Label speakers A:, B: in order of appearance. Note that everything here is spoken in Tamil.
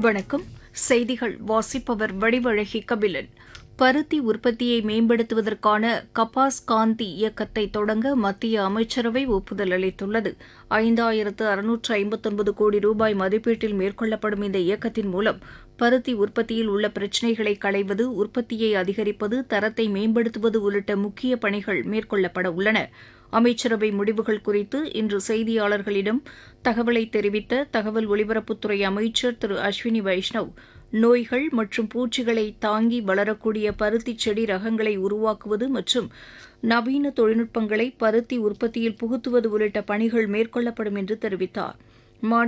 A: வணக்கம் செய்திகள் வாசிப்பவர் வடிவழகி கபிலன் பருத்தி உற்பத்தியை மேம்படுத்துவதற்கான கபாஸ் காந்தி இயக்கத்தை தொடங்க மத்திய அமைச்சரவை ஒப்புதல் அளித்துள்ளது ஐந்தாயிரத்து அறுநூற்று ஐம்பத்தொன்பது கோடி ரூபாய் மதிப்பீட்டில் மேற்கொள்ளப்படும் இந்த இயக்கத்தின் மூலம் பருத்தி உற்பத்தியில் உள்ள பிரச்சினைகளை களைவது உற்பத்தியை அதிகரிப்பது தரத்தை மேம்படுத்துவது உள்ளிட்ட முக்கிய பணிகள் மேற்கொள்ளப்பட உள்ளன அமைச்சரவை முடிவுகள் குறித்து இன்று செய்தியாளர்களிடம் தகவலை தெரிவித்த தகவல் ஒலிபரப்புத்துறை அமைச்சர் திரு அஸ்வினி வைஷ்ணவ் நோய்கள் மற்றும் பூச்சிகளை தாங்கி வளரக்கூடிய பருத்தி செடி ரகங்களை உருவாக்குவது மற்றும் நவீன தொழில்நுட்பங்களை பருத்தி உற்பத்தியில் புகுத்துவது உள்ளிட்ட பணிகள் மேற்கொள்ளப்படும் என்று தெரிவித்தார்